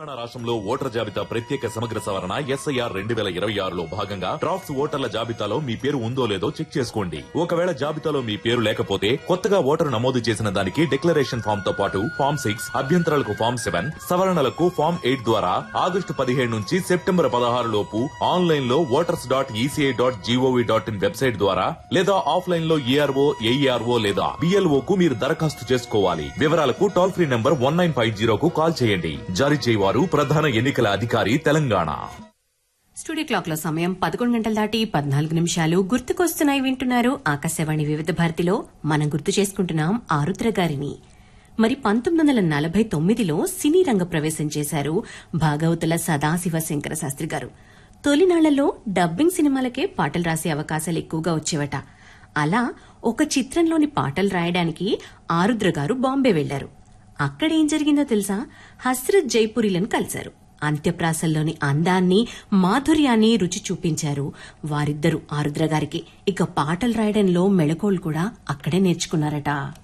తెలంగాణ రాష్ట్రంలో ఓటర్ జాబితా ప్రత్యేక సమగ్ర సవరణ ఎస్ఐఆర్ రెండు వేల ఇరవై ఆరులో భాగంగా డ్రాఫ్ట్స్ ఓటర్ల జాబితాలో మీ పేరు ఉందో లేదో చెక్ చేసుకోండి ఒకవేళ జాబితాలో మీ పేరు లేకపోతే కొత్తగా ఓటరు నమోదు చేసిన దానికి డిక్లరేషన్ ఫామ్ తో పాటు ఫామ్ సిక్స్ అభ్యంతరాలకు ఫామ్ సెవెన్ సవరణలకు ఫామ్ ఎయిట్ ద్వారా ఆగస్టు పదిహేడు నుంచి సెప్టెంబర్ పదహారు లోపు ఆన్లైన్ లో voters dot ECI dot GOV dot in website ద్వారా లేదా ఆఫ్లైన్ లో ఏఆర్ఓ ఏఈఆర్ఓ లేదా బిఎల్ఓ కు మీరు దరఖాస్తు చేసుకోవాలి వివరాలకు toll free number one nine five జీరోకు కాల్ చేయండి జారీ చేయవారు ప్రధాన ఎన్నికల అధికారి తెలంగాణ స్టూడియో క్లాక్ లో సమయం పదకొండు గంటల దాటి పద్నాలుగు నిమిషాలు గుర్తుకొస్తున్నాయి వింటున్నారు ఆకాశవాణి వివిధ భారతిలో మనం గుర్తు చేసుకుంటున్నాం ఆరుద్ర గారిని మరి పంతొమ్మిది వందల నలభై తొమ్మిదిలో సినీ రంగ ప్రవేశం చేశారు భాగవతుల సదాశివ శంకర శాస్త్రి గారు తొలినాళ్లలో డబ్బింగ్ సినిమాలకే పాటలు రాసే అవకాశాలు ఎక్కువగా వచ్చేవట అలా ఒక చిత్రంలోని పాటలు రాయడానికి ఆరుద్ర గారు బాంబే వెళ్లారు అక్కడేం జరిగిందో తెలుసా హస్రత్ జైపురిలను కలిశారు అంత్యప్రాసల్లోని అందాన్ని మాధుర్యాన్ని రుచి చూపించారు వారిద్దరూ ఆరుద్ర గారికి ఇక పాటలు రాయడంలో మెళకువలు కూడా అక్కడే నేర్చుకున్నారట